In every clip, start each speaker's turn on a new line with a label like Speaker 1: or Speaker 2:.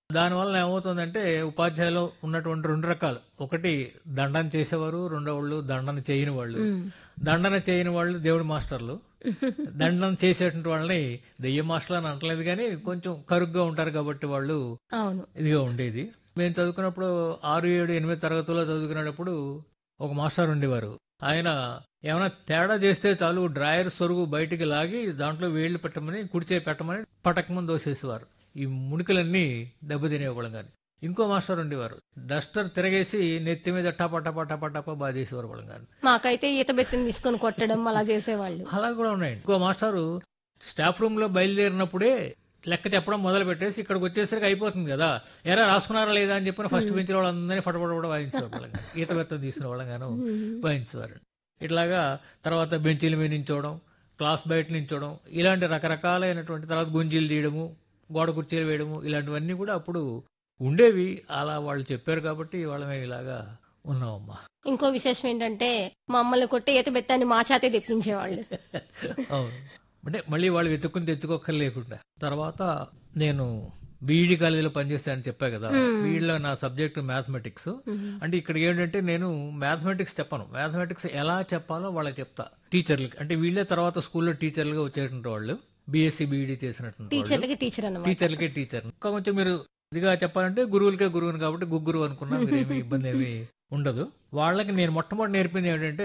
Speaker 1: దానివల్ల ఏమవుతుందంటే ఉపాధ్యాయులు ఉన్నటువంటి రెండు రకాలు ఒకటి దండన చేసేవారు రెండో వాళ్ళు దండన చేయని వాళ్ళు దండన చేయని వాళ్ళు దేవుడి మాస్టర్లు దండన చేసేటువంటి వాళ్ళని దెయ్య మాస్టర్లు అని అంటలేదు కానీ కొంచెం కరుగ్గా ఉంటారు కాబట్టి వాళ్ళు
Speaker 2: అవును
Speaker 1: ఇదిగా ఉండేది మేము చదువుకున్నప్పుడు ఆరు ఏడు ఎనిమిది తరగతుల్లో చదువుకునేటప్పుడు ఒక మాస్టర్ ఉండేవారు ఆయన ఏమైనా తేడా చేస్తే చాలు డ్రాయర్ సొరుగు బయటికి లాగి దాంట్లో వేళ్లు పెట్టమని కుడిచే పెట్టమని పటకమని దోసేసేవారు ఈ మునికలన్నీ దెబ్బతినేవాళ్ళం కానీ ఇంకో మాస్టర్ ఉండేవారు డస్టర్ తిరగేసి నెత్తి మీద టప టప టప టప బాధేసేవారు వాళ్ళం కానీ
Speaker 2: మాకైతే ఈత బెత్తిని తీసుకొని కొట్టడం అలా చేసేవాళ్ళు
Speaker 1: అలా కూడా ఉన్నాయండి ఇంకో మాస్టారు స్టాఫ్ రూమ్ లో బయలుదేరినప్పుడే లెక్క చెప్పడం మొదలు పెట్టేసి ఇక్కడికి వచ్చేసరికి అయిపోతుంది కదా ఎరా రాసుకున్నారా లేదా అని చెప్పిన ఫస్ట్ బెంచ్ వాళ్ళందరినీ ఫటఫట కూడా వాయించేవారు వాళ్ళం కానీ. ఈత బెత్తం తీసుకున్న వాళ్ళం గాను వాయించేవారు ఇట్లాగా తర్వాత బెంచీల మీద నించోవడం క్లాస్ బయట నించోవడం ఇలాంటి రకరకాలైనటువంటి తర్వాత గుంజీలు తీయడము గోడ కుర్చీలు వేయడము ఇలాంటివన్నీ కూడా అప్పుడు ఉండేవి అలా వాళ్ళు చెప్పారు కాబట్టి వాళ్ళమే ఇలాగా ఉన్నామమ్మా
Speaker 2: ఇంకో విశేషం ఏంటంటే మమ్మల్ని కొట్టే ఈత బెత్తాన్ని మా చేతే తెప్పించేవాళ్ళు
Speaker 1: అవును అంటే మళ్ళీ వాళ్ళు వెతుక్కుని తెచ్చుకోకర్లేకుండా తర్వాత నేను బీఈడి కాలేజీలో పనిచేస్తానని చెప్పా కదా బీఈడిలో నా సబ్జెక్ట్ మ్యాథమెటిక్స్ అంటే ఇక్కడ ఏంటంటే నేను మ్యాథమెటిక్స్ చెప్పను మ్యాథమెటిక్స్ ఎలా చెప్పాలో వాళ్ళకి చెప్తా టీచర్లకి అంటే వీళ్ళే తర్వాత స్కూల్లో టీచర్లుగా వచ్చేటువంటి వాళ్ళు బీఎస్సీ బీఈడి చేసినటువంటి వాళ్ళు
Speaker 2: టీచర్లకి టీచర్ అన్నమాట
Speaker 1: టీచర్లకే టీచర్ ఇంకా కొంచెం మీరు ఇదిగా చెప్పాలంటే గురువులకే గురువుని కాబట్టి గుగ్గురు అనుకున్నా మీరు ఏమి ఇబ్బంది ఏమి ఉండదు వాళ్ళకి నేను మొట్టమొదటి నేర్పింది ఏంటంటే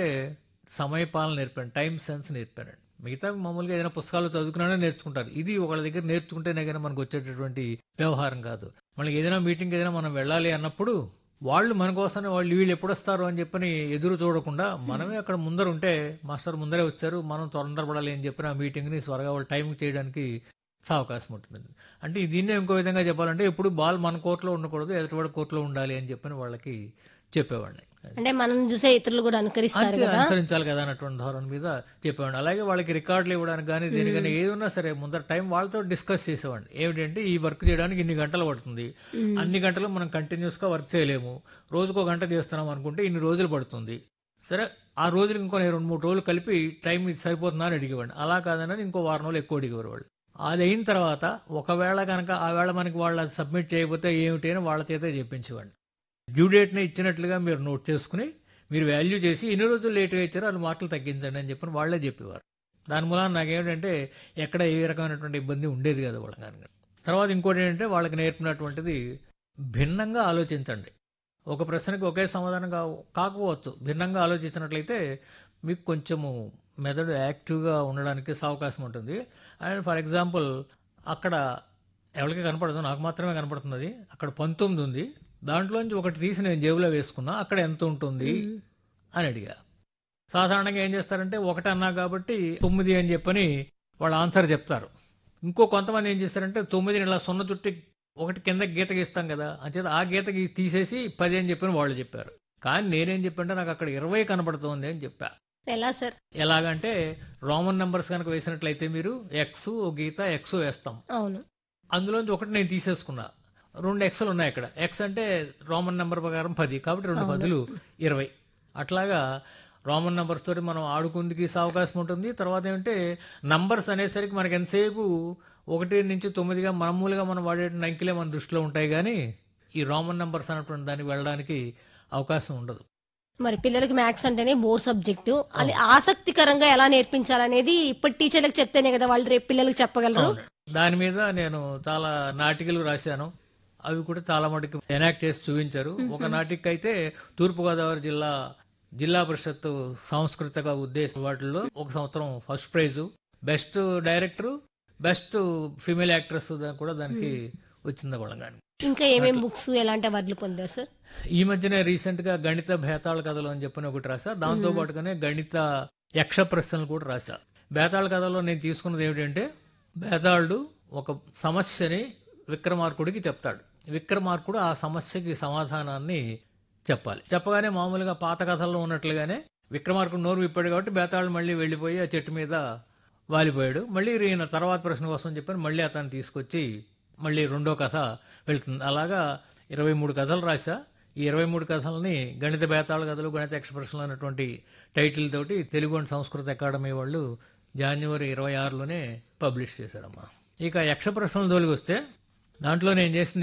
Speaker 1: సమయపాలన నేర్పాను టైం సెన్స్ నేర్పాను మిగతా మామూలుగా ఏదైనా పుస్తకాలు చదువుకున్నా నేర్చుకుంటారు ఇది ఒకళ్ళ దగ్గర నేర్చుకుంటేనే కానీ మనకు వచ్చేటటువంటి వ్యవహారం కాదు మనకి ఏదైనా మీటింగ్ ఏదైనా మనం వెళ్ళాలి అన్నప్పుడు వాళ్ళు మన కోసమే వాళ్ళు వీళ్ళు ఎప్పుడు వస్తారు అని చెప్పని ఎదురు చూడకుండా మనమే అక్కడ ముందర ఉంటే మాస్టర్ ముందరే వచ్చారు మనం తొందరపడాలి అని చెప్పిన ఆ మీటింగ్ని త్వరగా వాళ్ళు టైం చేయడానికి అవకాశం ఉంటుందండి అంటే దీన్నే ఇంకో విధంగా చెప్పాలంటే ఎప్పుడు బాల్ మన కోర్టులో ఉండకూడదు ఎదుటివాడి కోర్టులో ఉండాలి అని చెప్పని వాళ్ళకి చెప్పేవాడిని
Speaker 2: అంటే మనం చూసే ఇతరులు కూడా అనుకరిస్తారు
Speaker 1: అంతే
Speaker 2: కదా
Speaker 1: అనుసరించాలి కదా అన్నటువంటి ధోరణి మీద చెప్పేవాడిని అలాగే వాళ్ళకి రికార్డులు ఇవ్వడానికి కానీ దేనికైనా ఏది ఉన్నా సరే ముందర టైం వాళ్ళతో డిస్కస్ చేసేవాడిని ఏమిటంటే ఈ వర్క్ చేయడానికి ఇన్ని గంటలు పడుతుంది అన్ని గంటలు మనం కంటిన్యూస్ గా వర్క్ చేయలేము రోజుకో గంట చేస్తున్నాం అనుకుంటే ఇన్ని రోజులు పడుతుంది సరే ఆ రోజులు ఇంకో నేను రెండు మూడు రోజులు కలిపి టైం ఇది సరిపోతుందా అని అడిగేవాడిని అలా కాదని ఇంకో వారం రోజులు ఎక్కువ అడిగేవారు వాళ్ళు అది అయిన తర్వాత ఒకవేళ కనుక ఆ వేళ మనకి వాళ్ళ సబ్మిట్ చేయకపోతే ఏమిటి అని వాళ్ళ చేతే చెప్పించేవాడిని డ్యూ డేట్ని ఇచ్చినట్లుగా మీరు నోట్ చేసుకుని మీరు వాల్యూ చేసి ఎన్ని రోజులు లేట్గా ఇచ్చారో వాళ్ళు మార్కులు తగ్గించండి అని చెప్పి వాళ్ళే చెప్పేవారు దాని మూలన నాకేమిటంటే ఎక్కడ ఏ రకమైనటువంటి ఇబ్బంది ఉండేది కదా వాళ్ళ కనుక తర్వాత ఇంకోటి ఏంటంటే వాళ్ళకి నేర్పినటువంటిది భిన్నంగా ఆలోచించండి ఒక ప్రశ్నకి ఒకే సమాధానం కా కాకపోవచ్చు భిన్నంగా ఆలోచించినట్లయితే మీకు కొంచెము మెదడు యాక్టివ్గా ఉండడానికి అవకాశం ఉంటుంది అండ్ ఫర్ ఎగ్జాంపుల్ అక్కడ ఎవరికి కనపడదు నాకు మాత్రమే కనపడుతుంది అక్కడ పంతొమ్మిది ఉంది దాంట్లోంచి ఒకటి తీసి నేను జేబులో వేసుకున్నా అక్కడ ఎంత ఉంటుంది అని అడిగా సాధారణంగా ఏం చేస్తారంటే ఒకటి అన్నా కాబట్టి తొమ్మిది అని చెప్పని వాళ్ళు ఆన్సర్ చెప్తారు ఇంకో కొంతమంది ఏం చేస్తారంటే తొమ్మిదిని ఇలా సున్న చుట్టి ఒకటి కింద గీత గీస్తాం కదా అంచేత ఆ గీత గీ- తీసేసి పది అని చెప్పని వాళ్ళు చెప్పారు కానీ నేనేం చెప్పంటే నాకు అక్కడ ఇరవై కనపడుతోంది అని చెప్పా
Speaker 2: ఎలా సార్
Speaker 1: ఎలాగంటే రోమన్ నంబర్స్ కనుక వేసినట్లయితే మీరు ఎక్స్ ఓ గీత ఎక్స్ వేస్తాం
Speaker 2: అవును
Speaker 1: అందులోంచి ఒకటి నేను తీసేసుకున్నా రెండు ఎక్స్లు ఉన్నాయి ఇక్కడ ఎక్స్ అంటే రోమన్ నెంబర్ ప్రకారం పది కాబట్టి రెండు పదులు ఇరవై అట్లాగా రోమన్ నెంబర్స్ తోటి మనం ఆడుకుందికి అవకాశం ఉంటుంది తర్వాత ఏంటంటే నంబర్స్ అనేసరికి మనకి ఎంతసేపు ఒకటి నుంచి తొమ్మిదిగా మామూలుగా మనం వాడే అంకెలే మన దృష్టిలో ఉంటాయి కానీ ఈ రోమన్ నెంబర్స్ అన్నటువంటి దానికి వెళ్ళడానికి అవకాశం ఉండదు
Speaker 2: మరి పిల్లలకి మ్యాథ్స్ అంటేనే బోర్ సబ్జెక్టు అది ఆసక్తికరంగా ఎలా నేర్పించాలనేది ఇప్పటి టీచర్లకు చెప్తేనే కదా వాళ్ళు రేపు పిల్లలకు చెప్పగలరు
Speaker 1: అవును. దాని మీద నేను చాలా నాటికలు రాశాను అవి కూడా చాలా మటుకు ఎనాక్ట్ చేసి చూపించారు ఒక నాటిక అయితే తూర్పుగోదావరి జిల్లా జిల్లా పరిషత్ సాంస్కృతిక ఉద్దేశ వాటిల్లో ఒక సంవత్సరం first prize best director best female actress కూడా దానికి వచ్చింది వాళ్ళగాని
Speaker 2: ఇంకా ఏమేం బుక్స్ ఎలాంటి అవార్డులు పొందారు సార్
Speaker 1: ఈ మధ్యనే రీసెంట్ గా గణిత భేతాళ కథలు అని చెప్పని ఒకటి రాసా దాంతో పాటుగానే గణిత యక్ష ప్రశ్నలు కూడా రాసా భేతాళ కథలో నేను తీసుకున్నది ఏమిటంటే భేతాళుడు ఒక సమస్యని విక్రమార్కుడికి చెప్తాడు విక్రమార్కుడు ఆ సమస్యకి సమాధానాన్ని చెప్పాలి చెప్పగానే మామూలుగా పాత కథల్లో ఉన్నట్లుగానే విక్రమార్కుడు నోరు విప్పాడు కాబట్టి బేతాళుడు మళ్ళీ వెళ్ళిపోయి ఆ చెట్టు మీద వాలిపోయాడు మళ్ళీ ఈయన తర్వాత ప్రశ్న కోసం చెప్పని మళ్ళీ అతను తీసుకొచ్చి మళ్ళీ రెండో కథ వెళ్తుంది అలాగా ఇరవై మూడు కథలు రాశా ఈ ఇరవై మూడు కథలని గణిత బేతాళ కథలు గణిత ఎక్స్ప్రెషన్లు అన్నటువంటి టైటిల్ తోటి తెలుగు అండ్ సంస్కృత అకాడమీ వాళ్ళు జనవరి ఇరవై ఆరులోనే పబ్లిష్ చేశారమ్మా ఇక యక్ష ప్రశ్నల జోలికి వస్తే దాంట్లో నేను చేసింది